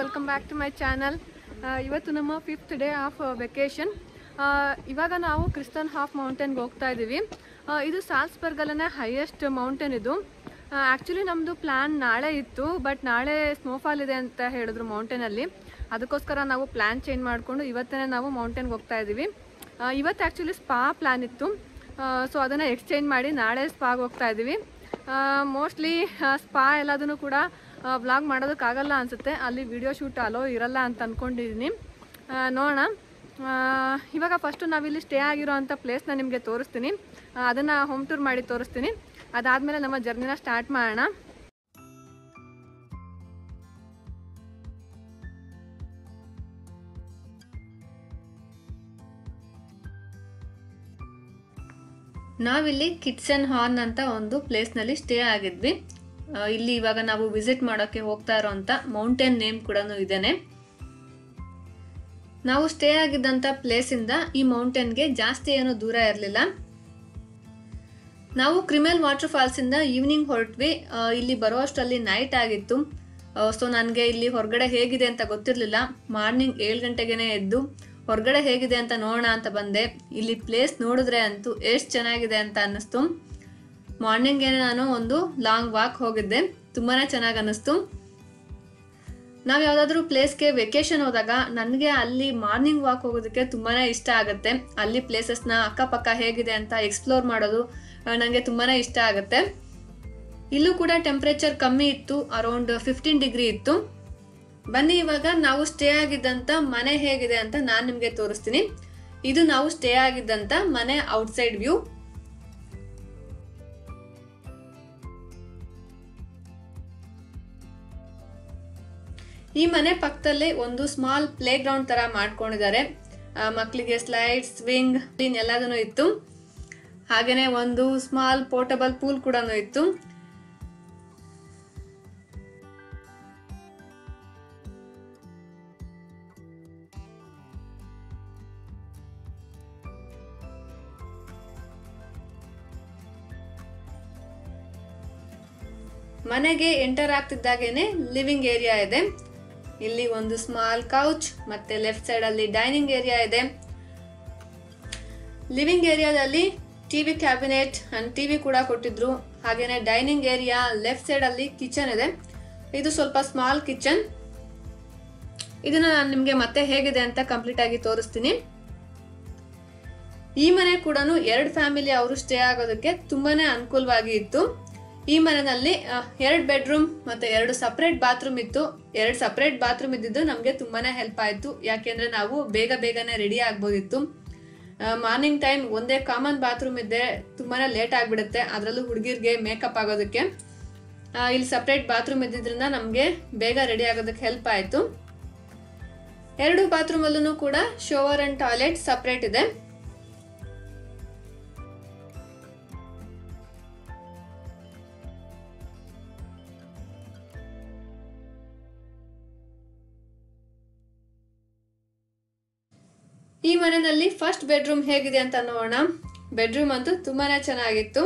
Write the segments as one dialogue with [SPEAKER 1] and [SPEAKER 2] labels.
[SPEAKER 1] Welcome back to my channel ಇವತ್ತು ನಮ್ಮ fifth day of vacation ಇವಾಗ ನಾವು ಕ್ರಿಸ್ತನ್ ಹಾಫ್ ಮೌಂಟೇನ್ಗೆ ಹೋಗ್ತಾ ಇದ್ದೀವಿ ಆ, ಇದು ಸಾಲ್ಸ್ಬರ್ಗಲ್ಲೇ ಹೈಯೆಸ್ಟ್ ಮೌಂಟೇನ್ ಇದು ಆ್ಯಕ್ಚುಲಿ ನಮ್ಮದು ಪ್ಲ್ಯಾನ್ ನಾಳೆ ಇತ್ತು ಬಟ್ ನಾಳೆ ಸ್ನೋಫಾಲ್ ಇದೆ ಅಂತ ಹೇಳಿದ್ರು ಮೌಂಟೇನಲ್ಲಿ ಅದಕ್ಕೋಸ್ಕರ ನಾವು ಪ್ಲ್ಯಾನ್ ಚೇಂಜ್ ಮಾಡಿಕೊಂಡು ಇವತ್ತೇ ನಾವು ಮೌಂಟೇನ್ಗೆ ಹೋಗ್ತಾ ಇದ್ದೀವಿ ಆ, ಇವತ್ತು ಆ್ಯಕ್ಚುಲಿ ಸ್ಪಾ ಪ್ಲ್ಯಾನ್ ಇತ್ತು ಸೊ ಅದನ್ನು ಎಕ್ಸ್ಚೇಂಜ್ ಮಾಡಿ ನಾಳೆ ಸ್ಪಾಗೆ ಹೋಗ್ತಾ ಇದ್ದೀವಿ ಮೋಸ್ಟ್ಲಿ ಸ್ಪಾ ಎಲ್ಲದನ್ನು ಕೂಡ ವ್ಲಾಗ್ ಮಾಡೋದಕ್ಕಾಗಲ್ಲ ಅನಿಸುತ್ತೆ ಅಲ್ಲಿ ವಿಡಿಯೋ ಶೂಟ್ ಅಲೋ ಇರಲ್ಲ ಅಂತ ಅಂದ್ಕೊಂಡಿದ್ದೀನಿ ನೋಡೋಣ ಆ, ಇವಾಗ ಫಸ್ಟು ನಾವಿಲ್ಲಿ ಸ್ಟೇ ಆಗಿರೋ ಅಂಥ ಪ್ಲೇಸ್ನ ನಿಮಗೆ ತೋರಿಸ್ತೀನಿ ಅದನ್ನು ಹೋಮ್ ಟೂರ್ ಮಾಡಿ ತೋರಿಸ್ತೀನಿ ಅದಾದಮೇಲೆ ನಮ್ಮ ಜರ್ನಿನ ಸ್ಟಾರ್ಟ್ ಮಾಡೋಣ ನಾವಿಲ್ಲಿ ಕಿಟ್ಸನ್ ಹಾರ್ನ್ ಅಂತ ಒಂದು ಪ್ಲೇಸ್ನಲ್ಲಿ ಸ್ಟೇ ಆಗಿದ್ವಿ ಆ, ಇಲ್ಲಿ ಇವಾಗ ನಾವು ವಿಸಿಟ್ ಮಾಡೋಕ್ಕೆ ಹೋಗ್ತಾ ಇರೋಂಥ ಮೌಂಟೇನ್ ನೇಮ್ ಕೂಡ ಇದೇನೆ ನಾವು ಸ್ಟೇ ಆಗಿದ್ದಂಥ ಪ್ಲೇಸಿಂದ ಈ ಮೌಂಟೇನ್ಗೆ ಜಾಸ್ತಿ ಏನು ದೂರ ಇರಲಿಲ್ಲ ನಾವು ಕ್ರಿಮೆಲ್ ವಾಟರ್ ಫಾಲ್ಸಿಂದ ಈವ್ನಿಂಗ್ ಹೊರಟ್ವಿ ಆ, ಇಲ್ಲಿ ಬರುವಷ್ಟರಲ್ಲಿ ನೈಟ್ ಆಗಿತ್ತು ಸೊ ನನಗೆ ಇಲ್ಲಿ ಹೊರಗಡೆ ಹೇಗಿದೆ ಅಂತ ಗೊತ್ತಿರಲಿಲ್ಲ ಮಾರ್ನಿಂಗ್ ಏಳು ಗಂಟೆಗೇನೆ ಎದ್ದು ಹೊರಗಡೆ ಹೇಗಿದೆ ಅಂತ ನೋಡೋಣ ಅಂತ ಬಂದೆ ಇಲ್ಲಿ ಪ್ಲೇಸ್ ನೋಡಿದ್ರೆ ಅಂತೂ ಎಷ್ಟು ಚೆನ್ನಾಗಿದೆ ಅಂತ ಅನ್ನಿಸ್ತು ಮಾರ್ನಿಂಗೇನೆ ನಾನು ಒಂದು ಲಾಂಗ್ ವಾಕ್ ಹೋಗಿದ್ದೆ ತುಂಬಾ ಚೆನ್ನಾಗಿ ಅನ್ನಿಸ್ತು ನಾವು ಯಾವುದಾದ್ರೂ ಪ್ಲೇಸ್ಗೆ ವೆಕೇಶನ್ ಹೋದಾಗ ನನಗೆ ಅಲ್ಲಿ ಮಾರ್ನಿಂಗ್ ವಾಕ್ ಹೋಗೋದಕ್ಕೆ ತುಂಬಾ ಇಷ್ಟ ಆಗುತ್ತೆ ಅಲ್ಲಿ ಪ್ಲೇಸಸ್ನ ಅಕ್ಕಪಕ್ಕ ಹೇಗಿದೆ ಅಂತ ಎಕ್ಸ್ಪ್ಲೋರ್ ಮಾಡೋದು ನನಗೆ ತುಂಬಾ ಇಷ್ಟ ಆಗುತ್ತೆ ಇಲ್ಲೂ ಕೂಡ ಟೆಂಪ್ರೇಚರ್ ಕಮ್ಮಿ ಇತ್ತು ಅರೌಂಡ್ ಫಿಫ್ಟೀನ್ ಡಿಗ್ರಿ ಇತ್ತು ಬನ್ನಿ ಇವಾಗ ನಾವು ಸ್ಟೇ ಆಗಿದ್ದಂಥ ಮನೆ ಹೇಗಿದೆ ಅಂತ ನಾನು ನಿಮಗೆ ತೋರಿಸ್ತೀನಿ ಇದು ನಾವು ಸ್ಟೇ ಆಗಿದ್ದಂಥ ಮನೆ ಔಟ್ಸೈಡ್ ವ್ಯೂ ಈ ಮನೆ ಪಕ್ಕದಲ್ಲೇ ಒಂದು ಸ್ಮಾಲ್ ಪ್ಲೇ ಗ್ರೌಂಡ್ ತರ ಮಾಡ್ಕೊಂಡಿದ್ದಾರೆ ಆ, ಮಕ್ಕಳಿಗೆ ಸ್ಲೈಡ್ ಸ್ವಿಂಗ್ ಎಲ್ಲದೂ ಇತ್ತು ಹಾಗೇನೆ ಒಂದು ಸ್ಮಾಲ್ ಪೋರ್ಟಬಲ್ ಪೂಲ್ ಕೂಡ ಇತ್ತು ಮನೆಗೆ ಎಂಟರ್ ಆಗ್ತಿದ್ದಾಗೇನೆ ಲಿವಿಂಗ್ ಏರಿಯಾ ಇದೆ ಇಲ್ಲಿ ಒಂದು ಸ್ಮಾಲ್ ಕೌಚ್ ಮತ್ತೆ ಲೆಫ್ಟ್ ಸೈಡ್ ಅಲ್ಲಿ ಡೈನಿಂಗ್ ಏರಿಯಾ ಇದೆ ಲಿವಿಂಗ್ ಏರಿಯಾದಲ್ಲಿ ಟಿವಿ ಕ್ಯಾಬಿನೆಟ್ ಅಂಡ್ ಟಿವಿ ಕೂಡ ಕೊಟ್ಟಿದ್ರು ಹಾಗೇನೆ ಡೈನಿಂಗ್ ಏರಿಯಾ ಲೆಫ್ಟ್ ಸೈಡ್ ಅಲ್ಲಿ ಕಿಚನ್ ಇದೆ ಇದು ಸ್ವಲ್ಪ ಸ್ಮಾಲ್ ಕಿಚನ್ ಇದನ್ನ ನಾನು ನಿಮಗೆ ಮತ್ತೆ ಹೇಗಿದೆ ಅಂತ ಕಂಪ್ಲೀಟ್ ಆಗಿ ತೋರಿಸ್ತೀನಿ ಈ ಮನೆ ಕೂಡ ಎರಡು ಫ್ಯಾಮಿಲಿ ಅವರು ಸ್ಟೇ ಆಗೋದಕ್ಕೆ ತುಂಬಾನೇ ಅನುಕೂಲವಾಗಿ ಇತ್ತು ಈ ಮನೆಯಲ್ಲಿ ಎರಡು ಬೆಡ್ರೂಮ್ ಮತ್ತೆ ಎರಡು ಸಪ್ರೇಟ್ ಬಾತ್ರೂಮ್ ಇತ್ತು ಎರಡು ಸಪ್ರೇಟ್ ಬಾತ್ರೂಮ್ ಇದ್ದಿದ್ದು ನಮಗೆ ತುಂಬಾನೇ ಹೆಲ್ಪ್ ಆಯಿತು ಯಾಕೆಂದ್ರೆ ನಾವು ಬೇಗ ಬೇಗನೆ ರೆಡಿ ಆಗ್ಬೋದಿತ್ತು ಮಾರ್ನಿಂಗ್ ಟೈಮ್ ಒಂದೇ ಕಾಮನ್ ಬಾತ್ರೂಮ್ ಇದ್ದೆ ತುಂಬಾನೇ ಲೇಟ್ ಆಗಿಬಿಡುತ್ತೆ ಅದರಲ್ಲೂ ಹುಡುಗಿರ್ಗೆ ಮೇಕಪ್ ಆಗೋದಕ್ಕೆ ಆ, ಇಲ್ಲಿ ಸಪ್ರೇಟ್ ಬಾತ್ರೂಮ್ ಇದ್ದಿದ್ರಿಂದ ನಮಗೆ ಬೇಗ ರೆಡಿ ಆಗೋದಕ್ಕೆ ಹೆಲ್ಪ್ ಆಯಿತು ಎರಡು ಬಾತ್ರೂಮಲ್ಲೂ ಕೂಡ ಶೋವರ್ ಅಂಡ್ ಟಾಯ್ಲೆಟ್ ಸಪ್ರೇಟ್ ಇದೆ ಈ ಮನೆಯಲ್ಲಿ ಫಸ್ಟ್ ಬೆಡ್ರೂಮ್ ಹೇಗಿದೆ ಅಂತ ನೋಡೋಣ ಬೆಡ್ರೂಮ್ ಅಂತೂ ತುಂಬಾನೇ ಚೆನ್ನಾಗಿತ್ತು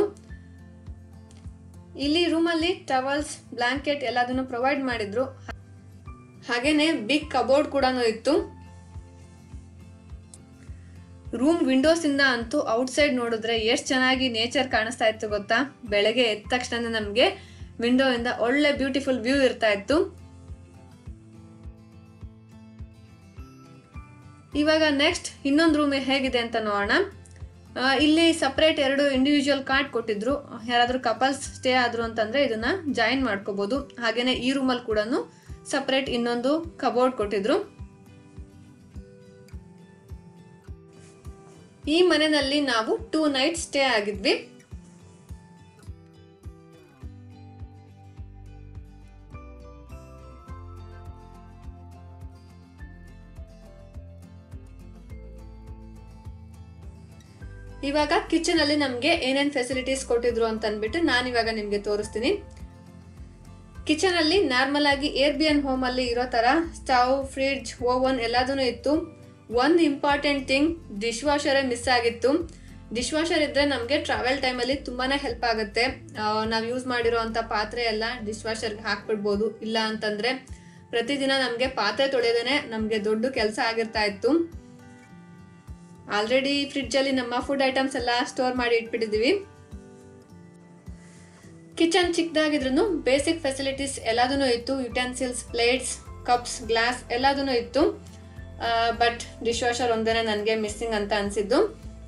[SPEAKER 1] ಇಲ್ಲಿ ರೂಮಲ್ಲಿ ಟವಲ್ಸ್ ಬ್ಲಾಂಕೆಟ್ ಎಲ್ಲದನ್ನು ಪ್ರೊವೈಡ್ ಮಾಡಿದ್ರು ಹಾಗೇನೆ ಬಿಗ್ ಕಬೋರ್ಡ್ ಕೂಡ ಇತ್ತು ರೂಮ್ ವಿಂಡೋಸ್ ಇಂದ ಅಂತೂ ಔಟ್ಸೈಡ್ ನೋಡಿದ್ರೆ ಎಷ್ಟು ಚೆನ್ನಾಗಿ ನೇಚರ್ ಕಾಣಿಸ್ತಾ ಇತ್ತು ಗೊತ್ತಾ ಬೆಳಗ್ಗೆ ಎದ್ದ ತಕ್ಷಣ ನಮಗೆ ವಿಂಡೋ ಇಂದ ಒಳ್ಳೆ ಬ್ಯೂಟಿಫುಲ್ ವ್ಯೂ ಇರ್ತಾ ಇತ್ತು ಇವಾಗ ನೆಕ್ಸ್ಟ್ ಇನ್ನೊಂದು ರೂಮ್ ಹೇಗಿದೆ ಅಂತ ನೋಡೋಣ ಆ, ಇಲ್ಲಿ ಸಪ್ರೇಟ್ ಎರಡು ಇಂಡಿವಿಜುವಲ್ ಕಾರ್ಡ್ ಕೊಟ್ಟಿದ್ರು ಯಾರಾದರೂ ಕಪಲ್ಸ್ ಸ್ಟೇ ಆದ್ರು ಅಂತಂದ್ರೆ ಇದನ್ನ ಜಾಯಿನ್ ಮಾಡ್ಕೋಬಹುದು ಹಾಗೇನೆ ಈ ರೂಮಲ್ಲಿ ಕೂಡ ಸಪ್ರೇಟ್ ಇನ್ನೊಂದು ಕಬೋರ್ಡ್ ಕೊಟ್ಟಿದ್ರು ಈ ಮನೆಯಲ್ಲಿ ನಾವು ಟೂ ನೈಟ್ ಸ್ಟೇ ಆಗಿದ್ವಿ ಇವಾಗ ಕಿಚನ್ ಅಲ್ಲಿ ನಮ್ಗೆ ಏನೇನ್ ಫೆಸಿಲಿಟೀಸ್ ಕೊಟ್ಟಿದ್ರು ಅಂತ ಅಂದ್ಬಿಟ್ಟು ನಾನು ಇವಾಗ ನಿಮ್ಗೆ ತೋರಿಸ್ತೀನಿ ಕಿಚನ್ ಅಲ್ಲಿ ನಾರ್ಮಲ್ ಆಗಿ ಏರ್ ಬಿ ಎನ್ ಹೋಮ್ ಅಲ್ಲಿ ಇರೋ ತರ ಸ್ಟವ್ ಫ್ರಿಡ್ಜ್ ಓವನ್ ಎಲ್ಲದೂ ಇತ್ತು ಒಂದು ಇಂಪಾರ್ಟೆಂಟ್ ಥಿಂಗ್ ಡಿಶ್ ವಾಷರೇ ಮಿಸ್ ಆಗಿತ್ತು ಡಿಶ್ ವಾಷರ್ ಇದ್ರೆ ನಮಗೆ ಟ್ರಾವೆಲ್ ಟೈಮಲ್ಲಿ ತುಂಬಾನೇ ಹೆಲ್ಪ್ ಆಗುತ್ತೆ ನಾವು ಯೂಸ್ ಮಾಡಿರೋ ಅಂಥ ಪಾತ್ರೆ ಎಲ್ಲ ಡಿಶ್ ವಾಷರ್ಗೆ ಹಾಕ್ಬಿಡ್ಬೋದು ಇಲ್ಲ ಅಂತಂದ್ರೆ ಪ್ರತಿದಿನ ನಮಗೆ ಪಾತ್ರೆ ತೊಳೆಯೋದೇ ನಮಗೆ ದೊಡ್ಡ ಕೆಲಸ ಆಗಿರ್ತಾ ಇತ್ತು ಆಲ್ರೆಡಿ ಫ್ರಿಡ್ಜಲ್ಲಿ ನಮ್ಮ ಫುಡ್ ಐಟಮ್ಸ್ ಎಲ್ಲ ಸ್ಟೋರ್ ಮಾಡಿ ಇಟ್ಬಿಟ್ಟಿದ್ದೀವಿ ಕಿಚನ್ ಚಿಕ್ಕದಾಗಿದ್ರು ಬೇಸಿಕ್ ಫೆಸಿಲಿಟೀಸ್ ಎಲ್ಲದೂ ಇತ್ತು ಯುಟೆನ್ಸಿಲ್ಸ್ ಪ್ಲೇಟ್ಸ್ ಕಪ್ಸ್ ಗ್ಲಾಸ್ ಎಲ್ಲದೂ ಇತ್ತು ಬಟ್ ಡಿಶ್ ವಾಷರ್ ಒಂದೇ ನನಗೆ ಮಿಸ್ಸಿಂಗ್ ಅಂತ ಅನಿಸಿದ್ದು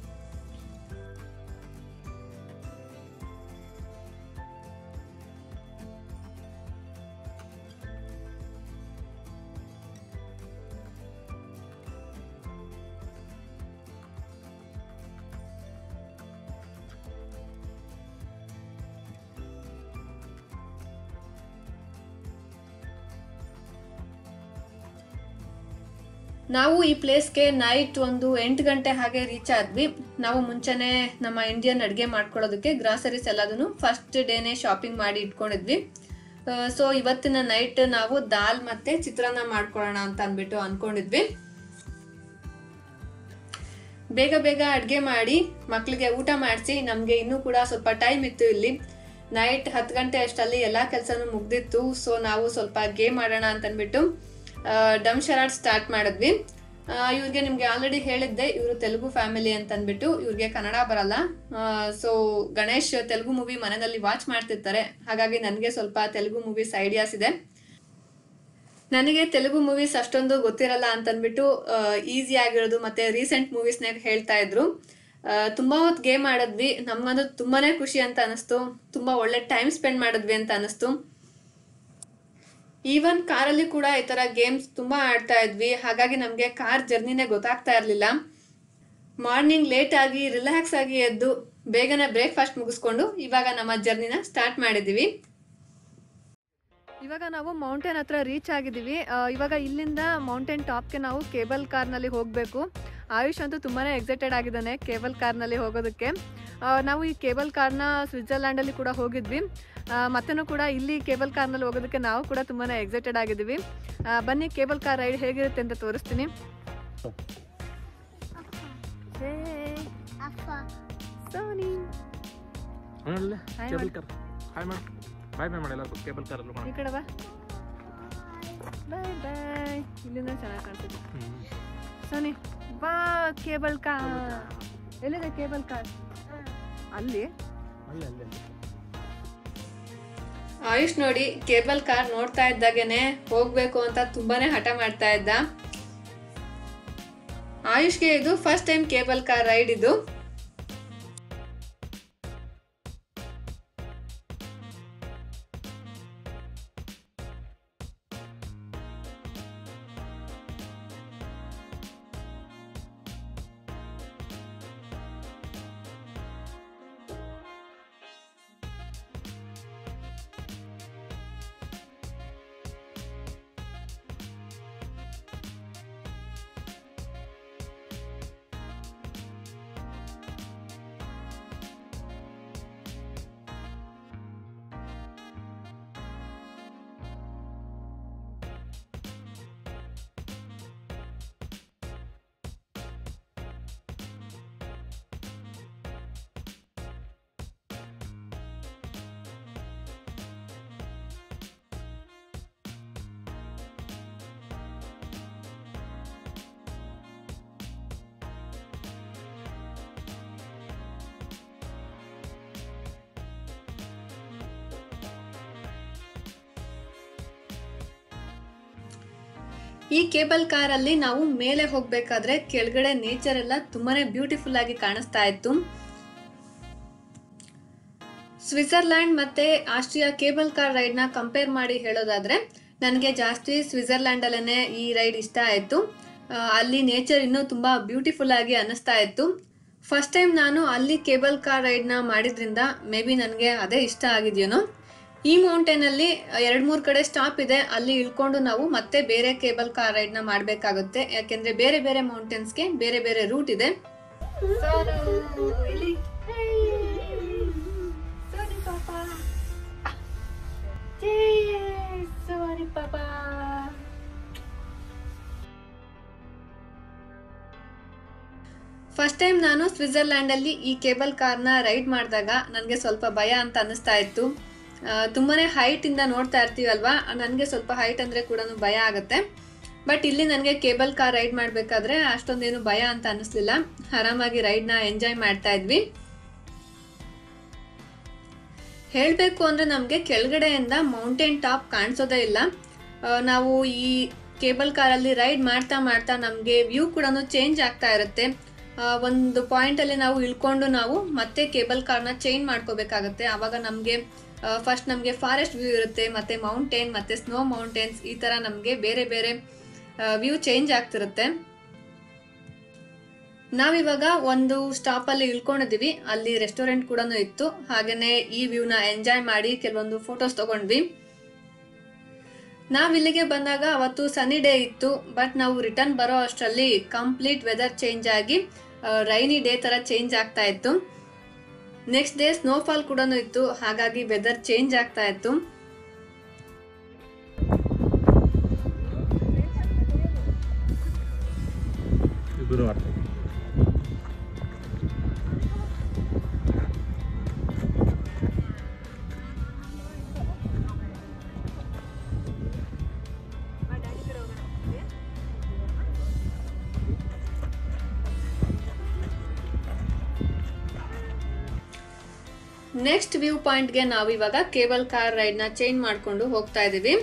[SPEAKER 1] ನಾವು ಈ ಪ್ಲೇಸ್ಗೆ ನೈಟ್ ಒಂದು ಎಂಟು ಗಂಟೆ ಹಾಗೆ ರೀಚ್ ಆದ್ವಿ ನಾವು ಮುಂಚೆನೆ ನಮ್ಮ ಇಂಡಿಯನ್ ಅಡುಗೆ ಮಾಡ್ಕೊಳ್ಳೋದಕ್ಕೆ ಗ್ರಾಸರೀಸ್ ಎಲ್ಲದನ್ನು ಫಸ್ಟ್ ಡೇನೆ ಶಾಪಿಂಗ್ ಮಾಡಿ ಇಟ್ಕೊಂಡಿದ್ವಿ ಸೊ ಇವತ್ತಿನ ನೈಟ್ ನಾವು ದಾಲ್ ಮತ್ತೆ ಚಿತ್ರಾನ್ನ ಮಾಡ್ಕೊಳ್ಳೋಣ ಅಂತ ಅಂದ್ಬಿಟ್ಟು ಅನ್ಕೊಂಡಿದ್ವಿ ಬೇಗ ಬೇಗ ಅಡುಗೆ ಮಾಡಿ ಮಕ್ಕಳಿಗೆ ಊಟ ಮಾಡಿಸಿ ನಮಗೆ ಇನ್ನೂ ಕೂಡ ಸ್ವಲ್ಪ ಟೈಮ್ ಇತ್ತು ಇಲ್ಲಿ ನೈಟ್ ಹತ್ತು ಗಂಟೆ ಅಷ್ಟಲ್ಲಿ ಎಲ್ಲ ಕೆಲಸನೂ ಮುಗ್ದಿತ್ತು ಸೊ ನಾವು ಸ್ವಲ್ಪ ಗೇಮ್ ಆಡೋಣ ಅಂತ ಅಂದ್ಬಿಟ್ಟು ಡಮ್ ಶರಾಡ್ ಸ್ಟಾರ್ಟ್ ಮಾಡಿದ್ವಿ ಇವ್ರಿಗೆ ನಿಮ್ಗೆ ಆಲ್ರೆಡಿ ಹೇಳಿದ್ದೆ ಇವರು ತೆಲುಗು ಫ್ಯಾಮಿಲಿ ಅಂತ ಅಂದ್ಬಿಟ್ಟು ಇವ್ರಿಗೆ ಕನ್ನಡ ಬರಲ್ಲ ಸೊ ಗಣೇಶ್ ತೆಲುಗು ಮೂವಿ ಮನೆಯಲ್ಲಿ ವಾಚ್ ಮಾಡ್ತಿರ್ತಾರೆ ಹಾಗಾಗಿ ನನಗೆ ಸ್ವಲ್ಪ ತೆಲುಗು ಮೂವೀಸ್ ಐಡಿಯಾಸ್ ಇದೆ ನನಗೆ ತೆಲುಗು ಮೂವೀಸ್ ಅಷ್ಟೊಂದು ಗೊತ್ತಿರಲ್ಲ ಅಂತ ಅಂದ್ಬಿಟ್ಟು ಈಸಿ ಆಗಿರೋದು ಮತ್ತೆ ರೀಸೆಂಟ್ ಮೂವೀಸ್ನಾಗ ಹೇಳ್ತಾ ಇದ್ರು ತುಂಬಾ ಹೊತ್ತು ಗೇಮ್ ಆಡಿದ್ವಿ ನಮ್ಗಂತೂ ತುಂಬಾನೇ ಖುಷಿ ಅಂತ ಅನಿಸ್ತು ತುಂಬಾ ಒಳ್ಳೆ ಟೈಮ್ ಸ್ಪೆಂಡ್ ಮಾಡಿದ್ವಿ ಅಂತ ಅನಿಸ್ತು ಈವನ್ ಕಾರಲ್ಲಿ ಕೂಡ ಈ ತರ ಗೇಮ್ಸ್ ತುಂಬಾ ಆಡ್ತಾ ಇದ್ವಿ ಹಾಗಾಗಿ ನಮಗೆ ಕಾರ್ ಜರ್ನಿನೇ ಗೊತ್ತಾಗ್ತಾ ಇರಲಿಲ್ಲ ಮಾರ್ನಿಂಗ್ ಲೇಟ್ ಆಗಿ ರಿಲ್ಯಾಕ್ಸ್ ಆಗಿ ಎದ್ದು ಬೇಗನೆ ಬ್ರೇಕ್ಫಾಸ್ಟ್ ಮುಗಿಸ್ಕೊಂಡು ಇವಾಗ ನಮ್ಮ ಜರ್ನಿನ ಸ್ಟಾರ್ಟ್ ಮಾಡಿದ್ದೀವಿ ಇವಾಗ ನಾವು ಮೌಂಟೇನ್ ಹತ್ರ ರೀಚ್ ಆಗಿದ್ದೀವಿ ಇವಾಗ ಇಲ್ಲಿಂದ ಮೌಂಟೇನ್ ಟಾಪ್ಗೆ ನಾವು ಕೇಬಲ್ ಕಾರ್ನಲ್ಲಿ ಹೋಗಬೇಕು ಆಯುಷ್ ಅಂತೂ ತುಂಬಾ ಎಕ್ಸೈಟೆಡ್ ಆಗಿದ್ದಾನೆ ಕೇಬಲ್ ಕಾರ್ನಲ್ಲಿ ಹೋಗೋದಕ್ಕೆ ನಾವು ಈ ಕೇಬಲ್ ಕಾರ್ನ ಸ್ವಿಟ್ಜರ್ಲ್ಯಾಂಡಲ್ಲಿ ಕೂಡ ಹೋಗಿದ್ವಿ ಮತ್ತೂ ಕೂಡ ಇಲ್ಲಿ ಕೇಬಲ್ ಕಾರ್ನಲ್ಲಿ ಹೋಗೋದಕ್ಕೆ ನಾವು ಕೂಡ ತುಂಬಾ ಎಕ್ಸೈಟೆಡ್ ಆಗಿದ್ದೀವಿ ಬನ್ನಿ ಕೇಬಲ್ ಕಾರ್ ರೈಡ್ ಹೇಗಿರುತ್ತೆ ಅಂತ ತೋರಿಸ್ತೀನಿ ಸೋನಿ
[SPEAKER 2] ನೋಡಲ್ಲ
[SPEAKER 1] Hi
[SPEAKER 2] ಕೇಬಲ್
[SPEAKER 1] ಮಾಡು.
[SPEAKER 2] ಕಾರ್ ಹಾಯ್ ಮಾಡು ಬಾಯ್ ಬಾಯ್ ಮಾಡಿ ಎಲ್ಲರಿಗೂ ಕೇಬಲ್ ಕಾರಲ್ಲಿ
[SPEAKER 1] ಈ
[SPEAKER 2] ಮಾಡು
[SPEAKER 1] ಕಡೆ ಬಾ ಬಾಯ್ ಬಾಯ್ ಇಲ್ಲಿಂದ ಚೆನ್ನಾಗಿ ಕಾಣ್ತದೆ ಸೋನಿ ಬಾ ಕೇಬಲ್ ಕಾರ್ ಎಲ್ಲಿದೆ ಕೇಬಲ್ ಕಾರ್ ಅಲ್ಲಿ
[SPEAKER 2] ಅಲ್ಲಿ ಅಲ್ಲಿ ಅಲ್ಲಿ
[SPEAKER 1] ಆಯುಷ್ ನೋಡಿ ಕೇಬಲ್ ಕಾರ್ ನೋಡ್ತಾ ಇದ್ದಾಗೇನೆ ಹೋಗ್ಬೇಕು ಅಂತ ತುಂಬಾನೇ ಹಠ ಮಾಡ್ತಾ ಇದ್ದ ಆಯುಷ್ಗೆ ಇದು first time cable car ride ಇದು ಈ ಕೇಬಲ್ ಕಾರಲ್ಲಿ ನಾವು ಮೇಲೆ ಹೋಗ್ಬೇಕಾದ್ರೆ ಕೆಳಗಡೆ ನೇಚರ್ ಎಲ್ಲ ತುಂಬಾನೇ ಬ್ಯೂಟಿಫುಲ್ ಆಗಿ ಕಾಣಿಸ್ತಾ ಇತ್ತು ಸ್ವಿಟ್ಜರ್ಲ್ಯಾಂಡ್ ಮತ್ತೆ ಆಸ್ಟ್ರಿಯಾ ಕೇಬಲ್ ಕಾರ್ ರೈಡ್ ನ ಕಂಪೇರ್ ಮಾಡಿ ಹೇಳೋದಾದ್ರೆ ನನಗೆ ಜಾಸ್ತಿ ಸ್ವಿಟ್ಜರ್ಲ್ಯಾಂಡ್ ಅಲ್ಲೇ ಈ ರೈಡ್ ಇಷ್ಟ ಆಯ್ತು ಆ, ಅಲ್ಲಿ ನೇಚರ್ ಇನ್ನೂ ತುಂಬಾ ಬ್ಯೂಟಿಫುಲ್ ಆಗಿ ಅನ್ನಿಸ್ತಾ ಇತ್ತು ಫಸ್ಟ್ ಟೈಮ್ ನಾನು ಅಲ್ಲಿ ಕೇಬಲ್ ಕಾರ್ ರೈಡ್ ನ ಮಾಡಿದ್ರಿಂದ ಮೇ ಬಿ ನನಗೆ ಅದೇ ಇಷ್ಟ ಆಗಿದೆಯೇನೋ ಈ ಮೌಂಟೇನ್ ಅಲ್ಲಿ ಎರಡ್ ಮೂರ್ ಕಡೆ ಸ್ಟಾಪ್ ಇದೆ ಅಲ್ಲಿ ಇಳ್ಕೊಂಡು ನಾವು ಮತ್ತೆ ಬೇರೆ ಕೇಬಲ್ ಕಾರ್ ರೈಡ್ ನ ಮಾಡ್ಬೇಕಾಗುತ್ತೆ ಯಾಕೆಂದ್ರೆ ಬೇರೆ ಬೇರೆ ಮೌಂಟೇನ್ಸ್ಗೆ ಬೇರೆ ಬೇರೆ ರೂಟ್ ಇದೆ ಫಸ್ಟ್ ಟೈಮ್ ನಾನು ಸ್ವಿಟ್ಜರ್ಲ್ಯಾಂಡ್ ಅಲ್ಲಿ ಈ ಕೇಬಲ್ ಕಾರ್ನ ರೈಡ್ ಮಾಡಿದಾಗ ನನಗೆ ಸ್ವಲ್ಪ ಭಯ ಅಂತ ಅನಿಸ್ತಾ ಇತ್ತು ತುಂಬಾ ಹೈಟಿಂದ ನೋಡ್ತಾ ಇರ್ತೀವಲ್ವಾ ನನಗೆ ಸ್ವಲ್ಪ ಹೈಟ್ ಅಂದರೆ ಕೂಡ ಭಯ ಆಗುತ್ತೆ ಬಟ್ ಇಲ್ಲಿ ನನಗೆ ಕೇಬಲ್ ಕಾರ್ ರೈಡ್ ಮಾಡಬೇಕಾದ್ರೆ ಅಷ್ಟೊಂದೇನು ಭಯ ಅಂತ ಅನ್ನಿಸ್ಲಿಲ್ಲ ಆರಾಮಾಗಿ ರೈಡ್ನ ಎಂಜಾಯ್ ಮಾಡ್ತಾ ಇದ್ವಿ ಹೇಳಬೇಕು ಅಂದರೆ ನಮಗೆ ಕೆಳಗಡೆಯಿಂದ ಮೌಂಟೇನ್ ಟಾಪ್ ಕಾಣಿಸೋದೇ ಇಲ್ಲ ಆ, ನಾವು ಈ ಕೇಬಲ್ ಕಾರಲ್ಲಿ ರೈಡ್ ಮಾಡ್ತಾ ಮಾಡ್ತಾ ನಮಗೆ ವ್ಯೂ ಕೂಡ ಚೇಂಜ್ ಆಗ್ತಾ ಇರುತ್ತೆ ಆ, ಒಂದು ಪಾಯಿಂಟಲ್ಲಿ ನಾವು ಇಳ್ಕೊಂಡು ನಾವು ಮತ್ತೆ ಕೇಬಲ್ ಕಾರ್ನ ಚೇಂಜ್ ಮಾಡ್ಕೋಬೇಕಾಗತ್ತೆ ಆವಾಗ ನಮಗೆ ಫಸ್ಟ್ ನಮಗೆ ಫಾರೆಸ್ಟ್ ವ್ಯೂ ಇರುತ್ತೆ ಮತ್ತೆ ಮೌಂಟೇನ್ ಮತ್ತೆ ಸ್ನೋ ಮೌಂಟೇನ್ಸ್ ಈ ಥರ ನಮಗೆ ಬೇರೆ ಬೇರೆ ವ್ಯೂ ಚೇಂಜ್ ಆಗ್ತಿರುತ್ತೆ ನಾವಿವಾಗ ಒಂದು ಸ್ಟಾಪಲ್ಲಿ ಇಳ್ಕೊಂಡಿದ್ದೀವಿ ಅಲ್ಲಿ ರೆಸ್ಟೋರೆಂಟ್ ಕೂಡ ಇತ್ತು ಹಾಗೇನೆ ಈ ವ್ಯೂನ ಎಂಜಾಯ್ ಮಾಡಿ ಕೆಲವೊಂದು ಫೋಟೋಸ್ ತಗೊಂಡ್ವಿ ನಾವ್ ಇಲ್ಲಿಗೆ ಬಂದಾಗ ಅವತ್ತು ಸನಿ ಡೇ ಇತ್ತು ಬಟ್ ನಾವು ರಿಟರ್ನ್ ಬರೋ ಅಷ್ಟರಲ್ಲಿ ಕಂಪ್ಲೀಟ್ ವೆದರ್ ಚೇಂಜ್ ಆಗಿ ರೈನಿ ಡೇ ತರ ಚೇಂಜ್ ಆಗ್ತಾ ಇತ್ತು ನೆಕ್ಸ್ಟ್ ಡೇ ಸ್ನೋಫಾಲ್ ಕೂಡ ಇತ್ತು ಹಾಗಾಗಿ ವೆದರ್ ಚೇಂಜ್ ಆಗ್ತಾ ಇತ್ತು
[SPEAKER 2] ಇಬ್ಬರು ಅರ್ಥ
[SPEAKER 1] ನೆಕ್ಸ್ಟ್ ವ್ಯೂ ಪಾಯಿಂಟ್ಗೆ ನಾವು ಇವಾಗ ಕೇಬಲ್ ಕಾರ್ ರೈಡ್ನ ಚೇಂಜ್ ಮಾಡ್ಕೊಂಡು ಹೋಗ್ತಾ ಇದೀವಿ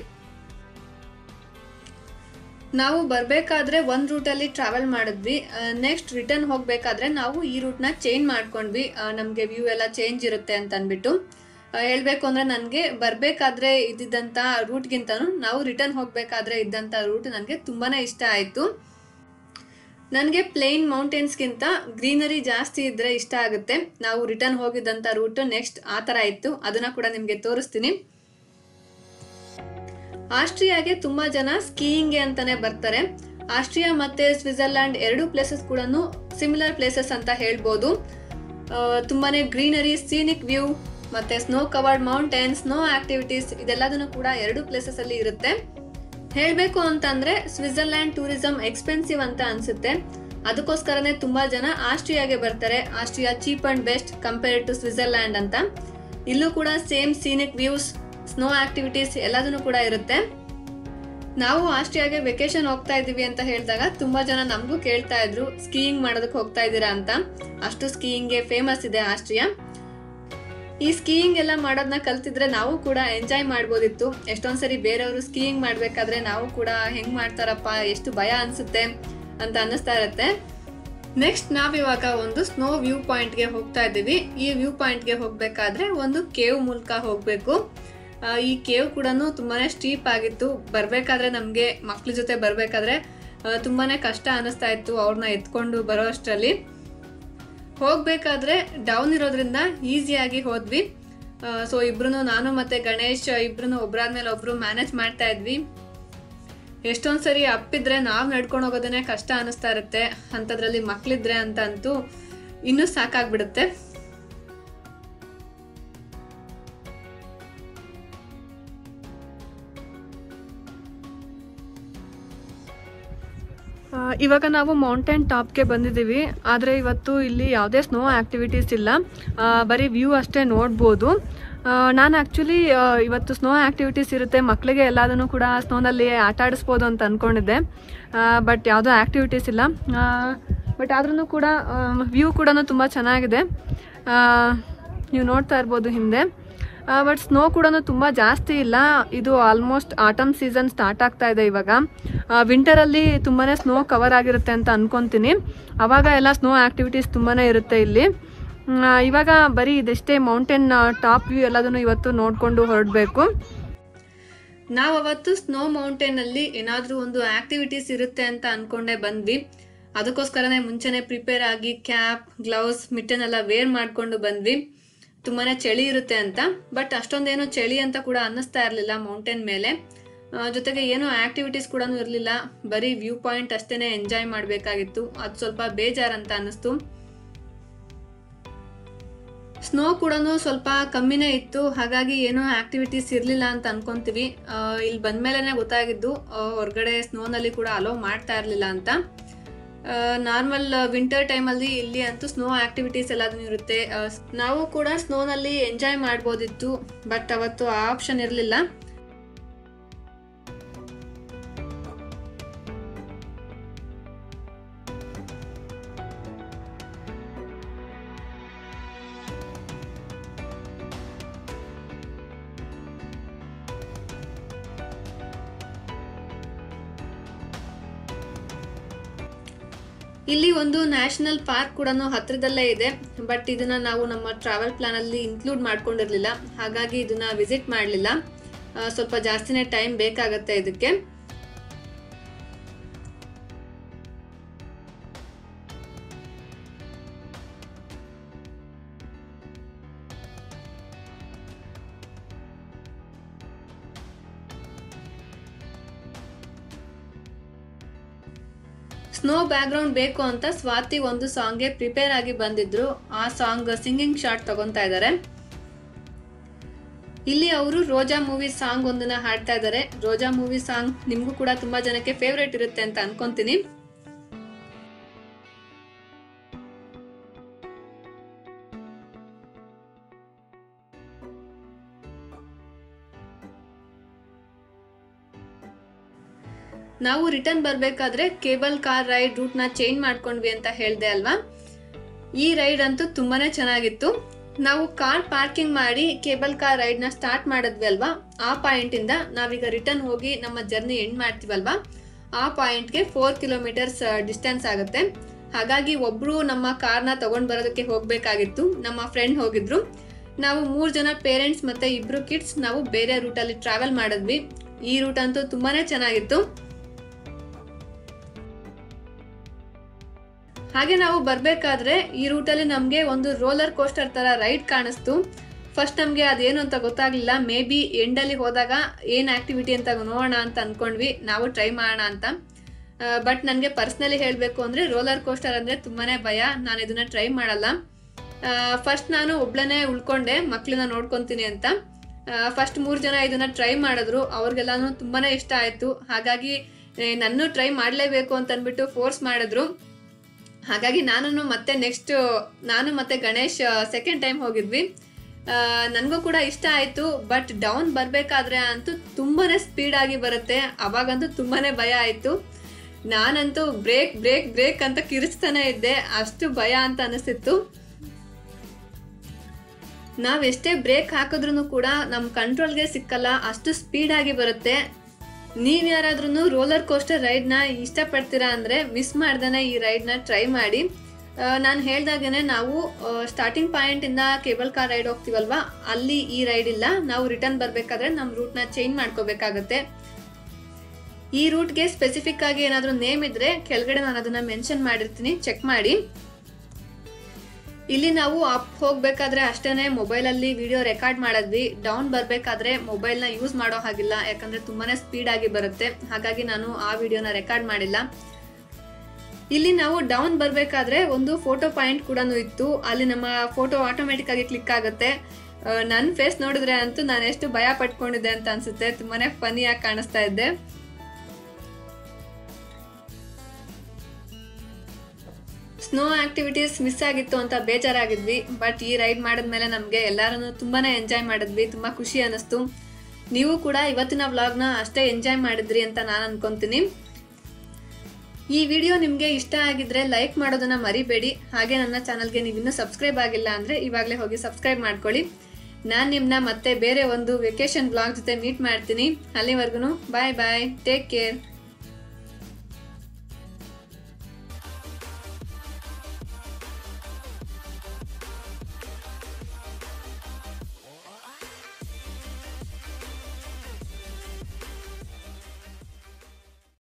[SPEAKER 1] ನಾವು ಬರಬೇಕಾದ್ರೆ ಒಂದು ರೂಟಲ್ಲಿ ಟ್ರಾವೆಲ್ ಮಾಡಿದ್ವಿ ನೆಕ್ಸ್ಟ್ ರಿಟರ್ನ್ ಹೋಗಬೇಕಾದ್ರೆ ನಾವು ಈ ರೂಟ್ನ ಚೇಂಜ್ ಮಾಡ್ಕೊಂಡ್ವಿ ನಮಗೆ ವ್ಯೂ ಎಲ್ಲ ಚೇಂಜ್ ಇರುತ್ತೆ ಅಂತ ಅಂದ್ಬಿಟ್ಟು ಹೇಳಬೇಕು ಅಂದರೆ ನನಗೆ ಬರಬೇಕಾದ್ರೆ ಇದ್ದಿದ್ದಂಥ ರೂಟ್ಗಿಂತನೂ ನಾವು ರಿಟರ್ನ್ ಹೋಗಬೇಕಾದ್ರೆ ಇದ್ದಂಥ ರೂಟ್ ನನಗೆ ತುಂಬಾ ಇಷ್ಟ ಆಯಿತು ನನಗೆ ಪ್ಲೇನ್ ಮೌಂಟೇನ್ಸ್ಗಿಂತ ಗ್ರೀನರಿ ಜಾಸ್ತಿ ಇದ್ದರೆ ಇಷ್ಟ ಆಗುತ್ತೆ ನಾವು ರಿಟರ್ನ್ ಹೋಗಿದ್ದಂಥ ರೂಟ್ ನೆಕ್ಸ್ಟ್ ಆ ಥರ ಇತ್ತು ಅದನ್ನು ಕೂಡ ನಿಮಗೆ ತೋರಿಸ್ತೀನಿ ಆಸ್ಟ್ರಿಯಾಗೆ ತುಂಬಾ ಜನ ಸ್ಕೀಯಿಂಗ್ಗೆ ಅಂತಾನೆ ಬರ್ತಾರೆ ಆಸ್ಟ್ರಿಯಾ ಮತ್ತೆ ಸ್ವಿಟ್ಜರ್ಲ್ಯಾಂಡ್ ಎರಡು ಪ್ಲೇಸಸ್ ಕೂಡ ಸಿಮಿಲರ್ ಪ್ಲೇಸಸ್ ಅಂತ ಹೇಳ್ಬೋದು ಆ, ತುಂಬಾನೇ ಗ್ರೀನರಿ ಸೀನಿಕ್ ವ್ಯೂ ಮತ್ತೆ snow covered mountain snow activities ಇದೆಲ್ಲದನ್ನು ಕೂಡ ಎರಡು ಪ್ಲೇಸಸ್ ಅಲ್ಲಿ ಇರುತ್ತೆ ಹೇಳಬೇಕು ಅಂತಂದ್ರೆ ಸ್ವಿಟ್ಜರ್ಲ್ಯಾಂಡ್ ಟೂರಿಸಂ ಎಕ್ಸ್ಪೆನ್ಸಿವ್ ಅಂತ ಅನ್ಸುತ್ತೆ ಅದಕ್ಕೋಸ್ಕರನೇ ತುಂಬಾ ಜನ ಆಸ್ಟ್ರಿಯಾಗೆ ಬರ್ತಾರೆ Austria cheap and best compared to Switzerland ಅಂತ ಇಲ್ಲೂ ಕೂಡ same scenic views snow activities ಎಲ್ಲದನ್ನು ಕೂಡ ಇರುತ್ತೆ ನಾವು ಆಸ್ಟ್ರಿಯಾಗೆ ವೆಕೇಶನ್ ಹೋಗ್ತಾ ಇದೀವಿ ಅಂತ ಹೇಳಿದಾಗ ತುಂಬಾ ಜನ ನಮಗೂ ಕೇಳ್ತಾ ಇದ್ರು ಸ್ಕೀಯಿಂಗ್ ಮಾಡೋದಕ್ಕೆ ಹೋಗ್ತಾ ಇದ್ದೀರಾ ಅಂತ ಅಷ್ಟು ಸ್ಕೀಯಿಂಗ್ಗೆ ಫೇಮಸ್ ಇದೆ ಆಸ್ಟ್ರಿಯಾ ಈ ಸ್ಕೀಯಿಂಗ್ ಎಲ್ಲ ಮಾಡೋದನ್ನ ಕಲ್ತಿದ್ರೆ ನಾವು ಕೂಡ ಎಂಜಾಯ್ ಮಾಡ್ಬೋದಿತ್ತು ಎಷ್ಟೊಂದ್ಸರಿ ಬೇರೆಯವರು ಸ್ಕೀಯಿಂಗ್ ಮಾಡ್ಬೇಕಾದ್ರೆ ನಾವು ಕೂಡ ಹೆಂಗ್ ಮಾಡ್ತಾರಪ್ಪ ಎಷ್ಟು ಭಯ ಅನ್ಸುತ್ತೆ ಅಂತ ಅನ್ನಿಸ್ತಾ ಇರುತ್ತೆ ನೆಕ್ಸ್ಟ್ ನಾವಿವಾಗ ಒಂದು ಸ್ನೋ ವ್ಯೂ ಪಾಯಿಂಟ್ಗೆ ಹೋಗ್ತಾ ಇದ್ದೀವಿ ಈ ವ್ಯೂ ಪಾಯಿಂಟ್ಗೆ ಹೋಗ್ಬೇಕಾದ್ರೆ ಒಂದು ಕೇವ್ ಮೂಲಕ ಹೋಗಬೇಕು ಈ ಕೇವ್ ಕೂಡ ತುಂಬಾನೇ ಸ್ಟೀಪ್ ಆಗಿತ್ತು ಬರಬೇಕಾದ್ರೆ ನಮಗೆ ಮಕ್ಳ ಜೊತೆ ಬರಬೇಕಾದ್ರೆ ತುಂಬಾನೇ ಕಷ್ಟ ಅನ್ನಿಸ್ತಾ ಇತ್ತು ಅವ್ರನ್ನ ಎತ್ಕೊಂಡು ಬರೋ ಅಷ್ಟರಲ್ಲಿ ಹೋಗ್ಬೇಕಾದ್ರೆ ಡೌನ್ ಇರೋದ್ರಿಂದ ಈಸಿಯಾಗಿ ಹೋದ್ವಿ ಸೊ ಇಬ್ರು ನಾನು ಮತ್ತೆ ಗಣೇಶ್ ಇಬ್ರು ಒಬ್ರಾದ್ಮೇಲೆ ಒಬ್ರು ಮ್ಯಾನೇಜ್ ಮಾಡ್ತಾ ಇದ್ವಿ ಎಷ್ಟೊಂದ್ ಸರಿ ಅಪ್ಪಿದ್ರೆ ನಾವು ನಡ್ಕೊಂಡು ಹೋಗೋದನ್ನೇ ಕಷ್ಟ ಅನಿಸ್ತಾ ಇರುತ್ತೆ ಅಂಥದ್ರಲ್ಲಿ ಮಕ್ಳಿದ್ರೆ ಅಂತ ಅಂತೂ ಇನ್ನೂ ಸಾಕಾಗ್ಬಿಡುತ್ತೆ ಆ, ಇವಾಗ ನಾವು ಮೌಂಟೇನ್ ಟಾಪ್ಗೆ ಬಂದಿದ್ದೀವಿ ಆದರೆ ಇವತ್ತು ಇಲ್ಲಿ ಯಾವುದೇ ಸ್ನೋ ಆ್ಯಕ್ಟಿವಿಟೀಸ್ ಇಲ್ಲ ಆ, ಬರೀ ವ್ಯೂ ಅಷ್ಟೇ ನೋಡ್ಬೋದು ಆ, ನಾನು ಆ್ಯಕ್ಚುಲಿ ಇವತ್ತು ಸ್ನೋ ಆ್ಯಕ್ಟಿವಿಟೀಸ್ ಇರುತ್ತೆ ಮಕ್ಕಳಿಗೆ ಎಲ್ಲದನ್ನು ಕೂಡ ಸ್ನೋನಲ್ಲಿ ಆಟ ಆಡಿಸ್ಬೋದು ಅಂತ ಅಂದ್ಕೊಂಡಿದ್ದೆ ಬಟ್ ಯಾವುದೋ ಆ್ಯಕ್ಟಿವಿಟೀಸ್ ಇಲ್ಲ ಬಟ್ ಆದ್ರೂ ಕೂಡ ವ್ಯೂ ಕೂಡ ತುಂಬ ಚೆನ್ನಾಗಿದೆ ಆ, ನೀವು ನೋಡ್ತಾ ಇರ್ಬೋದು ಹಿಂದೆ ಬಟ್ ಸ್ನೋ ಕೂಡ ತುಂಬ ಜಾಸ್ತಿ ಇಲ್ಲ ಇದು ಆಲ್ಮೋಸ್ಟ್ ಆಟಮ್ ಸೀಸನ್ ಸ್ಟಾರ್ಟ್ ಆಗ್ತಾ ಇದೆ ಇವಾಗ ವಿಂಟರಲ್ಲಿ ತುಂಬಾ ಸ್ನೋ ಕವರ್ ಆಗಿರುತ್ತೆ ಅಂತ ಅನ್ಕೊಂತೀನಿ ಅವಾಗ ಎಲ್ಲ ಸ್ನೋ ಆ್ಯಕ್ಟಿವಿಟೀಸ್ ತುಂಬಾ ಇರುತ್ತೆ ಇಲ್ಲಿ ಮ್, ಇವಾಗ ಬರೀ ಇದೆಷ್ಟೇ ಮೌಂಟೇನ್ ಟಾಪ್ ವ್ಯೂ ಎಲ್ಲದನ್ನು ಇವತ್ತು ನೋಡಿಕೊಂಡು ಹೊರಡಬೇಕು ನಾವು ಅವತ್ತು ಸ್ನೋ ಮೌಂಟೇನಲ್ಲಿ ಏನಾದರೂ ಒಂದು ಆಕ್ಟಿವಿಟೀಸ್ ಇರುತ್ತೆ ಅಂತ ಅನ್ಕೊಂಡೇ ಬಂದ್ವಿ ಅದಕ್ಕೋಸ್ಕರನೇ ಮುಂಚೆನೆ ಪ್ರಿಪೇರ್ ಆಗಿ ಕ್ಯಾಪ್ ಗ್ಲೌಸ್ ಮಿಟ್ಟನ್ನೆಲ್ಲ ವೇರ್ ಮಾಡ್ಕೊಂಡು ಬಂದ್ವಿ ತುಂಬಾನೇ ಚಳಿ ಇರುತ್ತೆ ಅಂತ ಬಟ್ ಅಷ್ಟೊಂದೇನು ಚಳಿ ಅಂತ ಕೂಡ ಅನ್ನಿಸ್ತಾ ಇರಲಿಲ್ಲ ಮೌಂಟೇನ್ ಮೇಲೆ ಆ, ಜೊತೆಗೆ ಏನೋ ಆಕ್ಟಿವಿಟೀಸ್ ಕೂಡ ಇರಲಿಲ್ಲ ಬರೀ ವ್ಯೂ ಪಾಯಿಂಟ್ ಅಷ್ಟೇನೆ ಎಂಜಾಯ್ ಮಾಡಬೇಕಾಗಿತ್ತು ಅದು ಸ್ವಲ್ಪ ಬೇಜಾರ್ ಅಂತ ಅನ್ನಿಸ್ತು ಸ್ನೋ ಕೂಡ ಸ್ವಲ್ಪ ಕಮ್ಮಿನೇ ಇತ್ತು ಹಾಗಾಗಿ ಏನೋ ಆಕ್ಟಿವಿಟೀಸ್ ಇರಲಿಲ್ಲ ಅಂತ ಅನ್ಕೊಂತೀವಿ ಆ, ಇಲ್ಲಿ ಬಂದ್ಮೇಲೆ ಗೊತ್ತಾಗಿದ್ದು ಆ, ಹೊರಗಡೆ ಸ್ನೋನಲ್ಲಿ ಕೂಡ ಅಲೋ ಮಾಡ್ತಾ ಇರಲಿಲ್ಲ ಅಂತ ನಾರ್ಮಲ್ ವಿಂಟರ್ ಟೈಮಲ್ಲಿ ಇಲ್ಲಿ ಅಂತೂ ಸ್ನೋ ಆಕ್ಟಿವಿಟೀಸ್ ಎಲ್ಲದೂ ಇರುತ್ತೆ ಆ, ಸ್- ನಾವು ಕೂಡ ಸ್ನೋನಲ್ಲಿ ಎಂಜಾಯ್ ಮಾಡ್ಬೋದಿತ್ತು ಬಟ್ ಅವತ್ತು ಆ ಆಪ್ಷನ್ ಇರಲಿಲ್ಲ ಇಲ್ಲಿ ಒಂದು ನ್ಯಾಷನಲ್ ಪಾರ್ಕ್ ಕೂಡ ಹತ್ರದಲ್ಲೇ ಇದೆ ಬಟ್ ಇದನ್ನ ನಾವು ನಮ್ಮ ಟ್ರಾವೆಲ್ ಪ್ಲಾನ್ ಅಲ್ಲಿ ಇನ್ಕ್ಲೂಡ್ ಮಾಡ್ಕೊಂಡಿರ್ಲಿಲ್ಲ ಹಾಗಾಗಿ ಇದನ್ನ ವಿಸಿಟ್ ಮಾಡಲಿಲ್ಲ ಸ್ವಲ್ಪ ಜಾಸ್ತಿನೇ ಟೈಮ್ ಬೇಕಾಗತ್ತೆ ಇದಕ್ಕೆ ಸ್ನೋ ಬ್ಯಾಕ್ಗ್ರೌಂಡ್ ಬೇಕು ಅಂತ ಸ್ವಾತಿ ಒಂದು ಸಾಂಗ್ಗೆ ಪ್ರಿಪೇರ್ ಆಗಿ ಬಂದಿದ್ರು ಆ ಸಾಂಗ್ ಸಿಂಗಿಂಗ್ ಶಾಟ್ ತಗೊಂತಾ ಇದ್ದಾರೆ ಇಲ್ಲಿ ಅವರು ರೋಜಾ ಮೂವಿ ಸಾಂಗ್ ಒಂದನ್ನ ಹಾಡ್ತಾ ಇದ್ದಾರೆ ರೋಜಾ ಮೂವಿ ಸಾಂಗ್ ನಿಮ್ಗೂ ಕೂಡ ತುಂಬಾ ಜನಕ್ಕೆ ಫೇವ್ರೇಟ್ ಇರುತ್ತೆ ಅಂತ ಅನ್ಕೊಂತೀನಿ ನಾವು ರಿಟರ್ನ್ ಬರಬೇಕಾದ್ರೆ ಕೇಬಲ್ ಕಾರ್ ರೈಡ್ ರೂಟ್ನ ಚೇಂಜ್ ಮಾಡ್ಕೊಂಡ್ವಿ ಅಂತ ಹೇಳ್ದೆ ಅಲ್ವಾ ಈ ರೈಡ್ ಅಂತೂ ತುಂಬಾನೇ ಚೆನ್ನಾಗಿತ್ತು ನಾವು ಕಾರ್ ಪಾರ್ಕಿಂಗ್ ಮಾಡಿ ಕೇಬಲ್ ಕಾರ್ ರೈಡ್ನ ಸ್ಟಾರ್ಟ್ ಮಾಡಿದ್ವಿ ಅಲ್ವಾ ಆ ಪಾಯಿಂಟಿಂದ ನಾವೀಗ ರಿಟರ್ನ್ ಹೋಗಿ ನಮ್ಮ ಜರ್ನಿ ಎಂಡ್ ಮಾಡ್ತೀವಲ್ವಾ ಆ ಪಾಯಿಂಟ್ಗೆ ಫೋರ್ ಕಿಲೋಮೀಟರ್ಸ್ ಡಿಸ್ಟೆನ್ಸ್ ಆಗುತ್ತೆ ಹಾಗಾಗಿ ಒಬ್ರು ನಮ್ಮ ಕಾರ್ನ ತಗೊಂಡ್ ಬರೋದಕ್ಕೆ ಹೋಗ್ಬೇಕಾಗಿತ್ತು ನಮ್ಮ ಫ್ರೆಂಡ್ ಹೋಗಿದ್ರು ನಾವು ಮೂರು ಜನ ಪೇರೆಂಟ್ಸ್ ಮತ್ತೆ ಇಬ್ರು ಕಿಡ್ಸ್ ನಾವು ಬೇರೆ ರೂಟಲ್ಲಿ ಟ್ರಾವೆಲ್ ಮಾಡಿದ್ವಿ ಈ ರೂಟ್ ಅಂತೂ ತುಂಬಾನೇ ಚೆನ್ನಾಗಿತ್ತು ಹಾಗೆ ನಾವು ಬರಬೇಕಾದ್ರೆ ಈ ರೂಟಲ್ಲಿ ನಮಗೆ ಒಂದು ರೋಲರ್ ಕೋಸ್ಟರ್ ತರ ರೈಡ್ ಕಾಣಿಸ್ತು ಫಸ್ಟ್ ನಮಗೆ ಅದೇನು ಅಂತ ಗೊತ್ತಾಗ್ಲಿಲ್ಲ ಮೇ ಬಿ ಎಂಡಲ್ಲಿ ಹೋದಾಗ ಏನು ಆಕ್ಟಿವಿಟಿ ಅಂತ ನೋಡೋಣ ಅಂತ ಅನ್ಕೊಂಡ್ವಿ ನಾವು ಟ್ರೈ ಮಾಡೋಣ ಅಂತ ಬಟ್ ನನಗೆ ಪರ್ಸ್ನಲಿ ಹೇಳಬೇಕು ಅಂದರೆ ರೋಲರ್ ಕೋಸ್ಟರ್ ಅಂದರೆ ತುಂಬಾನೇ ಭಯ ನಾನು ಇದನ್ನ ಟ್ರೈ ಮಾಡಲ್ಲ ಫಸ್ಟ್ ನಾನು ಒಬ್ಳನೇ ಉಳ್ಕೊಂಡೆ ಮಕ್ಳನ್ನ ನೋಡ್ಕೊತೀನಿ ಅಂತ ಫಸ್ಟ್ ಮೂರು ಜನ ಇದನ್ನ ಟ್ರೈ ಮಾಡಿದ್ರು ಅವ್ರಿಗೆಲ್ಲಾನು ತುಂಬಾನೇ ಇಷ್ಟ ಆಯ್ತು ಹಾಗಾಗಿ ನನ್ನ ಟ್ರೈ ಮಾಡಲೇಬೇಕು ಅಂತ ಅಂದ್ಬಿಟ್ಟು ಫೋರ್ಸ್ ಮಾಡಿದ್ರು ಹಾಗಾಗಿ ನಾನು ಮತ್ತೆ ನೆಕ್ಸ್ಟ್ ನಾನು ಮತ್ತೆ ಗಣೇಶ್ ಸೆಕೆಂಡ್ ಟೈಮ್ ಹೋಗಿದ್ವಿ ನನಗೂ ಕೂಡ ಇಷ್ಟ ಆಯಿತು ಬಟ್ ಡೌನ್ ಬರಬೇಕಾದ್ರೆ ಅಂತೂ ತುಂಬಾನೇ ಸ್ಪೀಡ್ ಆಗಿ ಬರುತ್ತೆ ಅವಾಗಂತೂ ತುಂಬಾನೇ ಭಯ ಆಯಿತು ನಾನಂತೂ ಬ್ರೇಕ್ ಬ್ರೇಕ್ ಬ್ರೇಕ್ ಅಂತ ಕಿರಿಸ್ತಾನೆ ಇದ್ದೆ ಅಷ್ಟು ಭಯ ಅಂತ ಅನಿಸ್ತಿತ್ತು ನಾವೆಷ್ಟೇ ಬ್ರೇಕ್ ಹಾಕಿದ್ರು ಕೂಡ ನಮ್ಮ ಕಂಟ್ರೋಲ್ಗೆ ಸಿಕ್ಕಲ್ಲ ಅಷ್ಟು ಸ್ಪೀಡ್ ಆಗಿ ಬರುತ್ತೆ ನೀವು ಯಾರಾದ್ರೂ ರೋಲರ್ ಕೋಸ್ಟರ್ ರೈಡ್ನ ಇಷ್ಟಪಡ್ತೀರಾ ಅಂದರೆ ಮಿಸ್ ಮಾಡ್ದೇ ಈ ರೈಡ್ನ ಟ್ರೈ ಮಾಡಿ ನಾನು ಹೇಳ್ದಾಗೇನೆ ನಾವು ಸ್ಟಾರ್ಟಿಂಗ್ ಪಾಯಿಂಟಿಂದ ಕೇಬಲ್ ಕಾರ್ ರೈಡ್ ಹೋಗ್ತೀವಲ್ವಾ ಅಲ್ಲಿ ಈ ರೈಡ್ ಇಲ್ಲ ನಾವು ರಿಟರ್ನ್ ಬರಬೇಕಾದ್ರೆ ನಮ್ಮ ರೂಟ್ನ ಚೇಂಜ್ ಮಾಡ್ಕೋಬೇಕಾಗತ್ತೆ ಈ ರೂಟ್ಗೆ ಸ್ಪೆಸಿಫಿಕ್ ಆಗಿ ಏನಾದರೂ ನೇಮ್ ಇದ್ರೆ ಕೆಳಗಡೆ ನಾನು ಅದನ್ನ ಮೆನ್ಷನ್ ಮಾಡಿರ್ತೀನಿ ಚೆಕ್ ಮಾಡಿ ಇಲ್ಲಿ ನಾವು ಅಪ್ ಹೋಗ್ಬೇಕಾದ್ರೆ ಅಷ್ಟೇನೆ ಮೊಬೈಲಲ್ಲಿ ವಿಡಿಯೋ ರೆಕಾರ್ಡ್ ಮಾಡಿದ್ವಿ ಡೌನ್ ಬರಬೇಕಾದ್ರೆ ಮೊಬೈಲ್ನ ಯೂಸ್ ಮಾಡೋ ಹಾಗಿಲ್ಲ ಯಾಕಂದ್ರೆ ತುಂಬಾನೇ ಸ್ಪೀಡ್ ಆಗಿ ಬರುತ್ತೆ ಹಾಗಾಗಿ ನಾನು ಆ ವಿಡಿಯೋನ ರೆಕಾರ್ಡ್ ಮಾಡಿಲ್ಲ ಇಲ್ಲಿ ನಾವು ಡೌನ್ ಬರಬೇಕಾದ್ರೆ ಒಂದು ಫೋಟೋ ಪಾಯಿಂಟ್ ಕೂಡ ಇತ್ತು ಅಲ್ಲಿ ನಮ್ಮ ಫೋಟೋ ಆಟೋಮೆಟಿಕ್ ಆಗಿ ಕ್ಲಿಕ್ ಆಗುತ್ತೆ ನನ್ನ ಫೇಸ್ ನೋಡಿದ್ರೆ ಅಂತೂ ನಾನು ಎಷ್ಟು ಭಯ ಪಟ್ಕೊಂಡಿದ್ದೆ ಅಂತ ಅನ್ಸುತ್ತೆ ತುಂಬಾನೇ ಫನಿಯಾಗಿ ಕಾಣಿಸ್ತಾ ಇದ್ದೆ ಸ್ನೋ ಆಕ್ಟಿವಿಟೀಸ್ ಮಿಸ್ ಆಗಿತ್ತು ಅಂತ ಬೇಜಾರಾಗಿದ್ವಿ ಬಟ್ ಈ ರೈಡ್ ಮಾಡಿದ್ಮೇಲೆ ನಮಗೆ ಎಲ್ಲರೂ ತುಂಬಾನೇ ಎಂಜಾಯ್ ಮಾಡಿದ್ವಿ ತುಂಬಾ ಖುಷಿ ಅನ್ನಿಸ್ತು ನೀವು ಕೂಡ ಇವತ್ತಿನ ವ್ಲಾಗ್ನ ಅಷ್ಟೇ ಎಂಜಾಯ್ ಮಾಡಿದ್ರಿ ಅಂತ ನಾನು ಅನ್ಕೊಂತೀನಿ ಈ ವಿಡಿಯೋ ನಿಮಗೆ ಇಷ್ಟ ಆಗಿದ್ರೆ ಲೈಕ್ ಮಾಡೋದನ್ನ ಮರಿಬೇಡಿ ಹಾಗೆ ನನ್ನ ಚಾನಲ್ಗೆ ನೀವು ಇನ್ನೂ ಸಬ್ಸ್ಕ್ರೈಬ್ ಆಗಿಲ್ಲ ಅಂದರೆ ಇವಾಗಲೇ ಹೋಗಿ ಸಬ್ಸ್ಕ್ರೈಬ್ ಮಾಡ್ಕೊಳ್ಳಿ ನಾನು ನಿಮ್ಮನ್ನ ಮತ್ತೆ ಬೇರೆ ಒಂದು ವೆಕೇಶನ್ ಬ್ಲಾಗ್ ಜೊತೆ ಮೀಟ್ ಮಾಡ್ತೀನಿ ಅಲ್ಲಿವರೆಗೂ ಬಾಯ್ ಬಾಯ್ ಟೇಕ್ ಕೇರ್